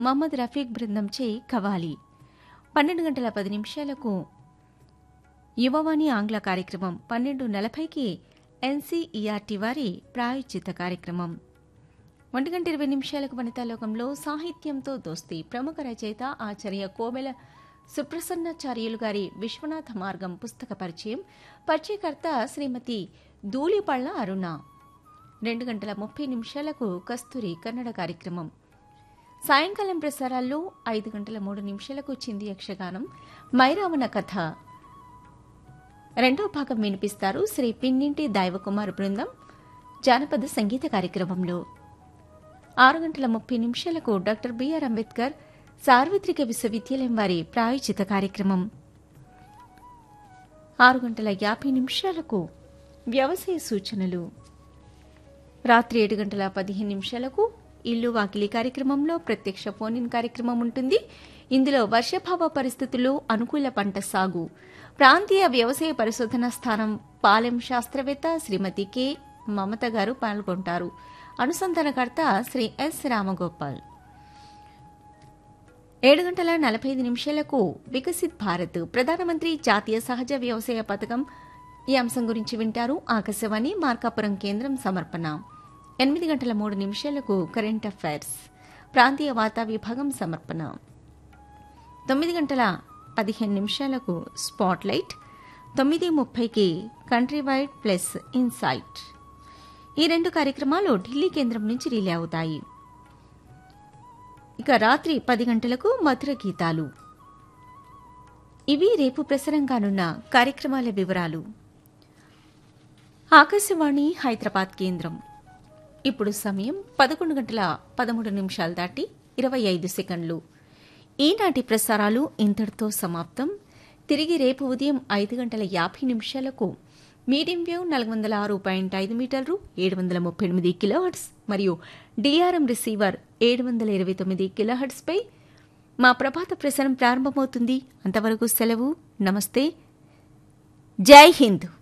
మహమ్మద్ రఫీక్ బృందంచే కవాలి పన్నెండు గంటల పది నిమిషాలకు యువవాణి ఆంగ్ల కార్యక్రమం పన్నెండు నలభైకి ఎన్సీఈఆర్టీ వారి ప్రాయోజిత కార్యక్రమం ఒంటి గంట ఇరవై నిమిషాలకు వనితాలోకంలో సాహిత్యంతో దోస్తి ప్రముఖ రచయిత ఆచార్య కోవెల సుప్రసన్నాచార్యులు గారి విశ్వనాథ మార్గం పుస్తక పరిచయం పరిచయకర్త శ్రీమతి ధూళిపళ్ల అరుణ రెండు గంటల ముప్పై నిమిషాలకు కస్తూరి కన్నడ కార్యక్రమం సాయంకాలం ప్రసారాల్లో ఐదు గంటల మూడు నిమిషాలకు చింది యక్షగానం మైరావణ కథ రెండో భాగం వినిపిస్తారు శ్రీ పిన్నింటి దైవకుమార్ బృందం జానపద సంగీత కార్యక్రమంలో ఆరు గంటల ముప్పై నిమిషాలకు డాక్టర్ బిఆర్ అంబేద్కర్ సార్వత్రిక విశ్వవిద్యాలయం వారి ప్రాయోజిత కార్యక్రమం ఆరు గంటల యాభై నిమిషాలకు వ్యవసాయ సూచనలు రాత్రి ఏడు గంటల పదిహేను నిమిషాలకు ఇల్లు వాకిలి కార్యక్రమంలో ప్రత్యక్ష ఫోన్ ఇన్ కార్యక్రమం ఉంటుంది ఇందులో వర్షాభావ పరిస్థితుల్లో అనుకూల పంట సాగు ప్రాంతీయ వ్యవసాయ పరిశోధన స్థానం పాలెం శాస్త్రవేత్త శ్రీమతి కె మమత గారు పాల్గొంటారు అనుసంధానకర్త శ్రీ ఎస్ రామగోపాల్ ఏడు గంటల నలభై ఐదు నిమిషాలకు వికసిత్ భారత్ ప్రధానమంత్రి జాతీయ సహజ వ్యవసాయ పథకం ఈ అంశం గురించి వింటారు ఆకాశవాణి మార్కాపురం కేంద్రం సమర్పణ ఎనిమిది గంటల మూడు నిమిషాలకు కరెంట్ అఫైర్స్ ప్రాంతీయ వార్తా విభాగం సమర్పణ తొమ్మిది గంటల పదిహేను నిమిషాలకు స్పాట్ లైట్ తొమ్మిది ముప్పైకి కంట్రీ వైడ్ ప్లస్ ఇన్సైట్ ఈ రెండు కార్యక్రమాలు ఢిల్లీ కేంద్రం నుంచి రిలే అవుతాయి ఇక రాత్రి పది గంటలకు మధుర గీతాలు ఇవి రేపు ప్రసారం కానున్న కార్యక్రమాల వివరాలు ఆకాశవాణి హైదరాబాద్ కేంద్రం ఇప్పుడు సమయం పదకొండు గంటల పదమూడు నిమిషాలు దాటి ఇరవై ఐదు సెకండ్లు ఈనాటి ప్రసారాలు ఇంతటితో సమాప్తం తిరిగి రేపు ఉదయం ఐదు గంటల యాభై నిమిషాలకు మీడియం వేవ్ నాలుగు వందల ఆరు పాయింట్ ఐదు మీటర్లు ఏడు వందల ముప్పై ఎనిమిది కిలోహర్ట్స్ మరియు డిఆర్ఎం రిసీవర్ ఏడు వందల ఇరవై తొమ్మిది కిలోహర్ట్స్పై మా ప్రభాత ప్రసారం ప్రారంభమవుతుంది అంతవరకు సెలవు నమస్తే జై హింద్